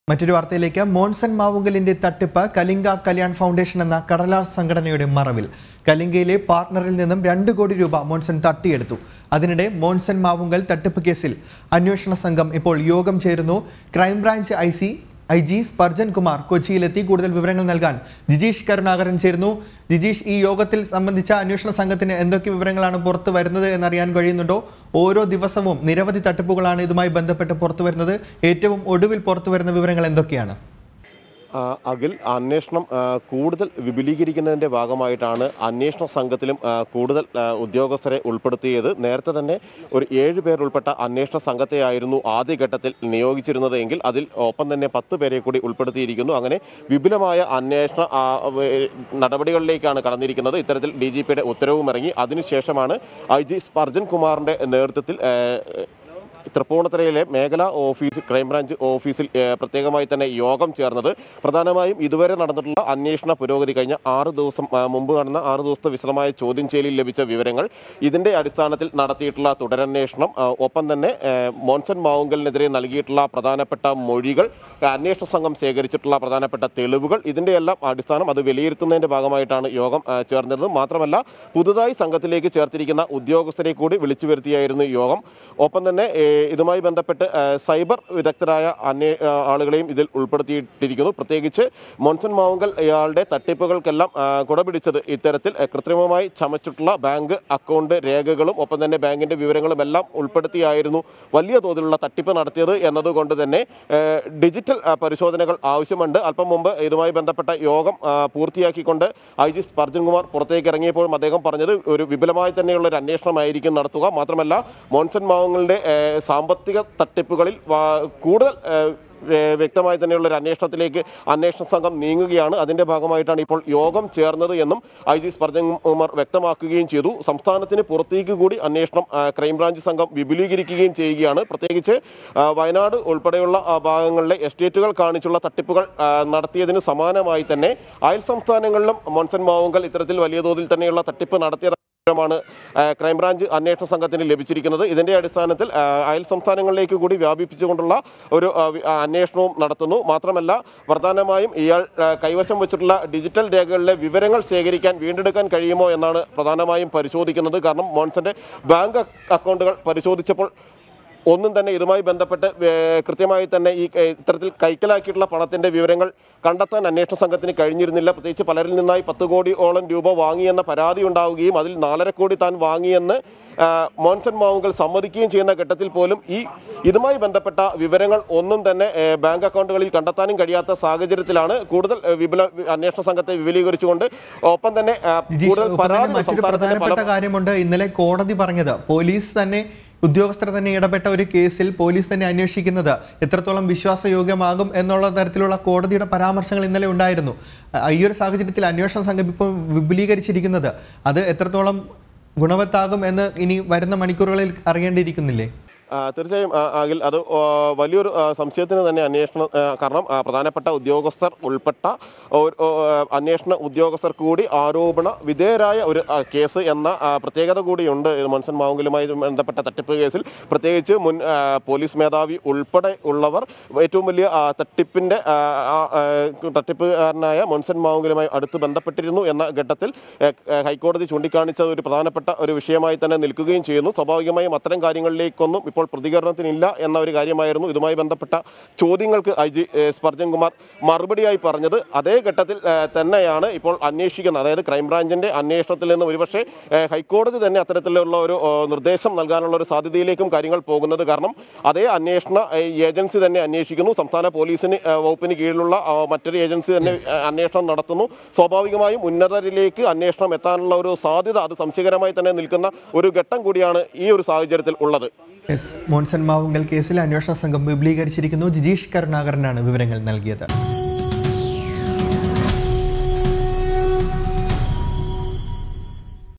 മറ്റൊരു വാർത്തയിലേക്ക് മോൺസൺ മാവുങ്കലിന്റെ തട്ടിപ്പ് കലിംഗ കല്യാൺ ഫൗണ്ടേഷൻ എന്ന കടലാസ് സംഘടനയുടെ മറവിൽ കലിംഗയിലെ പാർട്ണറിൽ നിന്നും രണ്ട് കോടി രൂപ മോൺസൺ തട്ടിയെടുത്തു അതിനിടെ മോൺസൺ മാവുങ്കൽ തട്ടിപ്പ് കേസിൽ അന്വേഷണ സംഘം ഇപ്പോൾ യോഗം ചേരുന്നു crime branch I C I G Sparjan Kumar കൊച്ചിയിലെത്തി കൂടുതൽ വിവരങ്ങൾ നൽകാൻ ജിജീഷ് കരുണാകരൻ ചേരുന്നു ജിജീഷ് ഈ യോഗത്തിൽ സംബന്ധിച്ച അന്വേഷണ സംഘത്തിന് എന്തൊക്കെ വിവരങ്ങളാണ് പുറത്തു വരുന്നത് എന്നറിയാൻ കഴിയുന്നുണ്ടോ ഓരോ ദിവസവും നിരവധി തട്ടിപ്പുകളാണ് ഇതുമായി ബന്ധപ്പെട്ട് പുറത്തു വരുന്നത് ഏറ്റവും ഒടുവിൽ പുറത്തു വരുന്ന വിവരങ്ങൾ എന്തൊക്കെയാണ് ആ, അഖിൽ അന്വേഷണം ആ, കൂടുതൽ വിപുലീകരിക്കുന്നതിൻ്റെ ഭാഗമായിട്ടാണ് അന്വേഷണ സംഘത്തിലും ആ, കൂടുതൽ ആ, ഉദ്യോഗസ്ഥരെ ഉൾപ്പെടുത്തിയത് നേരത്തെ തന്നെ ഒരു ഏഴ് പേർ ഉൾപ്പെട്ട അന്വേഷണ സംഘത്തെയായിരുന്നു ആദ്യഘട്ടത്തിൽ നിയോഗിച്ചിരുന്നത് എങ്കിൽ അതിൽ ഒപ്പം തന്നെ പത്ത് പേരെ കൂടി ഉൾപ്പെടുത്തിയിരിക്കുന്നു അങ്ങനെ വിപുലമായ അന്വേഷണ ആ, വേ- നടപടികളിലേക്കാണ് കടന്നിരിക്കുന്നത് ഇത്തരത്തിൽ ഡി ജി പിയുടെ ഉത്തരവും ഇറങ്ങി അതിനുശേഷമാണ് ഐ ജി സ്പർജൻ കുമാറിൻ്റെ നേതൃത്വത്തിൽ ആ, തൃപ്പൂണിത്തുറയിലെ മേഖലാ ഓഫീസ് ക്രൈംബ്രാഞ്ച് ഓഫീസിൽ ഏഹ്, പ്രത്യേകമായി തന്നെ യോഗം ചേർന്നത് പ്രധാനമായും ഇതുവരെ നടന്നിട്ടുള്ള അന്വേഷണ പുരോഗതി കഴിഞ്ഞ ആറ് ദിവസം ആ, മുമ്പ് നടന്ന ആറ് ദിവസത്തെ വിശദമായ ചോദ്യം ചെയ്യലിൽ ലഭിച്ച വിവരങ്ങൾ ഇതിന്റെ അടിസ്ഥാനത്തിൽ നടത്തിയിട്ടുള്ള തുടരന്വേഷണം ആ, ഒപ്പം തന്നെ ഏഹ്, മോൻസൺ മാവുങ്കലിനെതിരെ നൽകിയിട്ടുള്ള പ്രധാനപ്പെട്ട മൊഴികൾ അന്വേഷണ സംഘം ശേഖരിച്ചിട്ടുള്ള പ്രധാനപ്പെട്ട തെളിവുകൾ ഇതിന്റെ എല്ലാം അടിസ്ഥാനം അത് വിലയിരുത്തുന്നതിന്റെ ഭാഗമായിട്ടാണ് യോഗം ആ, ചേർന്നത് മാത്രമല്ല പുതുതായി സംഘത്തിലേക്ക് ചേർത്തിരിക്കുന്ന ഉദ്യോഗസ്ഥരെ കൂടി വിളിച്ചു വരുത്തിയായിരുന്നു യോഗം ഒപ്പം തന്നെ ഏഹ്, ഇതുമായി ബന്ധപ്പെട്ട് ഏഹ്, സൈബർ വിദഗ്ധരായ അന്വേ ആ, ആളുകളെയും ഇതിൽ ഉൾപ്പെടുത്തിയിട്ടിരിക്കുന്നു പ്രത്യേകിച്ച് മോൻസൺ മാവുങ്കൽ ഇയാളുടെ തട്ടിപ്പുകൾക്കെല്ലാം ആ, കുടപിടിച്ചത് ഇത്തരത്തിൽ ഏഹ്, കൃത്രിമമായി ചമച്ചിട്ടുള്ള ബാങ്ക് അക്കൗണ്ട് രേഖകളും ഒപ്പം തന്നെ ബാങ്കിന്റെ വിവരങ്ങളും എല്ലാം ഉൾപ്പെടുത്തിയായിരുന്നു വലിയ തോതിലുള്ള തട്ടിപ്പ് നടത്തിയത് എന്നതുകൊണ്ട് തന്നെ ഏഹ്, ഡിജിറ്റൽ ആ, പരിശോധനകൾ ആവശ്യമുണ്ട് അല്പം മുമ്പ് ഇതുമായി ബന്ധപ്പെട്ട യോഗം ആ, പൂർത്തിയാക്കിക്കൊണ്ട് ഐ ജി സ്പർജൻ കുമാർ പുറത്തേക്ക് ഇറങ്ങിയപ്പോഴും അദ്ദേഹം പറഞ്ഞത് ഒരു വിപുലമായി തന്നെയുള്ള ഒരു അന്വേഷണമായിരിക്കും നടത്തുക മാത്രമല്ല മോൺസൺ മാവങ്ങളുടെ ഏഹ്, സാമ്പത്തിക തട്ടിപ്പുകളിൽ വാ- കൂടുതൽ ഏഹ്, വേ- വ്യക്തമായി തന്നെയുള്ള ഒരു അന്വേഷണത്തിലേക്ക് അന്വേഷണ സംഘം നീങ്ങുകയാണ് അതിന്റെ ഭാഗമായിട്ടാണ് ഇപ്പോൾ യോഗം ചേർന്നത് എന്നും ഐ ജി സ്പർജൻ കുമാർ വ്യക്തമാക്കുകയും ചെയ്തു സംസ്ഥാനത്തിന് പുറത്തേക്ക് കൂടി അന്വേഷണം ആ, ക്രൈംബ്രാഞ്ച് സംഘം വിപുലീകരിക്കുകയും ചെയ്യുകയാണ് പ്രത്യേകിച്ച് ആ, വയനാട് ഉൾപ്പെടെയുള്ള ആ, ഭാഗങ്ങളിലെ എസ്റ്റേറ്റുകൾ കാണിച്ചുള്ള തട്ടിപ്പുകൾ ആ, നടത്തിയതിന് സമാനമായി തന്നെ അയൽ സംസ്ഥാനങ്ങളിലും മോൺസൺ മാവുങ്കൽ ഇത്തരത്തിൽ വലിയ തോതിൽ തന്നെയുള്ള തട്ടിപ്പ് നടത്തിയ മാണ് ക്രൈംബ്രാഞ്ച് അന്വേഷണ സംഘത്തിന് ലഭിച്ചിരിക്കുന്നത് ഇതിന്റെ അടിസ്ഥാനത്തിൽ ആ, അയൽ സംസ്ഥാനങ്ങളിലേക്ക് കൂടി വ്യാപിപ്പിച്ചുകൊണ്ടുള്ള ഒരു ആ, വി- ആ, അന്വേഷണവും നടത്തുന്നു മാത്രമല്ല പ്രധാനമായും ഇയാൾ ആ, കൈവശം വെച്ചിട്ടുള്ള ഡിജിറ്റൽ രേഖകളിലെ വിവരങ്ങൾ ശേഖരിക്കാൻ വീണ്ടെടുക്കാൻ കഴിയുമോ എന്നാണ് പ്രധാനമായും പരിശോധിക്കുന്നത് കാരണം മോൺസന്റെ ബാങ്ക് അക്കൗണ്ടുകൾ പരിശോധിച്ചപ്പോൾ ഒന്നും തന്നെ ഇതുമായി ബന്ധപ്പെട്ട് ഏർ, കൃത്യമായി തന്നെ ഈ ഏർ, ഇത്തരത്തിൽ കൈക്കലാക്കിയിട്ടുള്ള പണത്തിന്റെ വിവരങ്ങൾ കണ്ടെത്താൻ അന്വേഷണ സംഘത്തിന് കഴിഞ്ഞിരുന്നില്ല പ്രത്യേകിച്ച് പലരിൽ നിന്നായി പത്ത് കോടിയോളം രൂപ വാങ്ങിയെന്ന പരാതി ഉണ്ടാവുകയും അതിൽ നാലര കോടി താൻ വാങ്ങിയെന്ന് ആ, മോൻസൺ മാവുകൾ സമ്മതിക്കുകയും ചെയ്യുന്ന ഘട്ടത്തിൽ പോലും ഈ ഇതുമായി ബന്ധപ്പെട്ട വിവരങ്ങൾ ഒന്നും തന്നെ ഏർ, ബാങ്ക് അക്കൗണ്ടുകളിൽ കണ്ടെത്താനും കഴിയാത്ത സാഹചര്യത്തിലാണ് കൂടുതൽ ഏർ, വിപുല അന്വേഷണ സംഘത്തെ വിപുലീകരിച്ചുകൊണ്ട് ഒപ്പം തന്നെ ആ, ജിജീഷ് കൂടുതൽ ഒപ്പം തന്നെ പരാതികൾ മറ്റൊരു സംസ്ഥാനത്തിന്റെ പല പ്രധാനപ്പെട്ട കാര്യമുണ്ട് ഇന്നലെ കോടതി പറഞ്ഞത് പോലീസ് തന്നെ ഉദ്യോഗസ്ഥർ തന്നെ ഇടപെട്ട ഒരു കേസിൽ പോലീസ് തന്നെ അന്വേഷിക്കുന്നത് എത്രത്തോളം വിശ്വാസയോഗ്യമാകും എന്നുള്ള തരത്തിലുള്ള കോടതിയുടെ പരാമർശങ്ങൾ ഇന്നലെ ഉണ്ടായിരുന്നു അഹ് ഈ ഒരു സാഹചര്യത്തിൽ അന്വേഷണ സംഘം ഇപ്പോൾ വിപുലീകരിച്ചിരിക്കുന്നത് അത് എത്രത്തോളം ഗുണവത്താകും എന്ന് ഇനി വരുന്ന മണിക്കൂറുകളിൽ അറിയേണ്ടിയിരിക്കുന്നില്ലേ ആ, തീർച്ചയായും ആ, അഖിൽ അത് ആ, വലിയൊരു ആ, സംശയത്തിന് തന്നെ അന്വേഷണം ആ, കാരണം ആ, പ്രധാനപ്പെട്ട ഉദ്യോഗസ്ഥർ ഉൾപ്പെട്ട ഒരു, ഓ, ആ, അന്വേഷണ ഉദ്യോഗസ്ഥർ കൂടി ആരോപണ വിധേയരായ ഒരു ആ, കേസ് എന്ന ആ, പ്രത്യേകത കൂടിയുണ്ട് ഇത് മൻസൻ മാവുങ്കലുമായി ബന്ധപ്പെട്ട തട്ടിപ്പ് കേസിൽ പ്രത്യേകിച്ച് മുൻ ആ, പോലീസ് മേധാവി ഉൾപ്പെടെ ഉള്ളവർ ഏറ്റവും വലിയ ആ, തട്ടിപ്പിന്റെ ആ, ആ, ആ, തട്ടിപ്പുകാരനായ മൊൻസൻ മാവുങ്കലുമായി അടുത്ത് ബന്ധപ്പെട്ടിരുന്നു എന്ന ഘട്ടത്തിൽ ഏ, ഏ, ഹൈക്കോടതി ചൂണ്ടിക്കാണിച്ച ഒരു പ്രധാനപ്പെട്ട ഒരു വിഷയമായി തന്നെ നിൽക്കുകയും ചെയ്യുന്നു സ്വാഭാവികമായും അത്തരം കാര്യങ്ങളിലേക്കൊന്നും ഇപ്പോൾ പ്രതികരണത്തിനില്ല എന്ന ഒരു കാര്യമായിരുന്നു ഇതുമായി ബന്ധപ്പെട്ട ചോദ്യങ്ങൾക്ക് ഐ ജി ഏ, സ്പർജൻ കുമാർ മറുപടിയായി പറഞ്ഞത് അതേ ഘട്ടത്തിൽ ഏ, തന്നെയാണ് ഇപ്പോൾ അന്വേഷിക്കുന്നത് അതായത് ക്രൈംബ്രാഞ്ചിന്റെ അന്വേഷണത്തിൽ നിന്ന് ഒരുപക്ഷെ ഏ, ഹൈക്കോടതി തന്നെ അത്തരത്തിലുള്ള ഒരു ഓ, നിർദ്ദേശം നൽകാനുള്ള ഒരു സാധ്യതയിലേക്കും കാര്യങ്ങൾ പോകുന്നത് കാരണം അതേ അന്വേഷണ ഏ, ഏജൻസി തന്നെ അന്വേഷിക്കുന്നു സംസ്ഥാന പോലീസിന് ഏ, വകുപ്പിന് കീഴിലുള്ള ആ, മറ്റൊരു ഏജൻസി തന്നെ ഏ, അന്വേഷണം നടത്തുന്നു സ്വാഭാവികമായും ഉന്നതരിലേക്ക് അന്വേഷണം എത്താനുള്ള ഒരു സാധ്യത അത് സംശയകരമായി തന്നെ നിൽക്കുന്ന ഒരു ഘട്ടം കൂടിയാണ് ഈ ഒരു സാഹചര്യത്തിൽ ഉള്ളത് എസ് മോൺസൺ മാവുങ്കൽ കേസിൽ അന്വേഷണ സംഘം വിപുലീകരിച്ചിരിക്കുന്നു ജിജീഷ് കരുണാകരനാണ് വിവരങ്ങൾ നൽകിയത്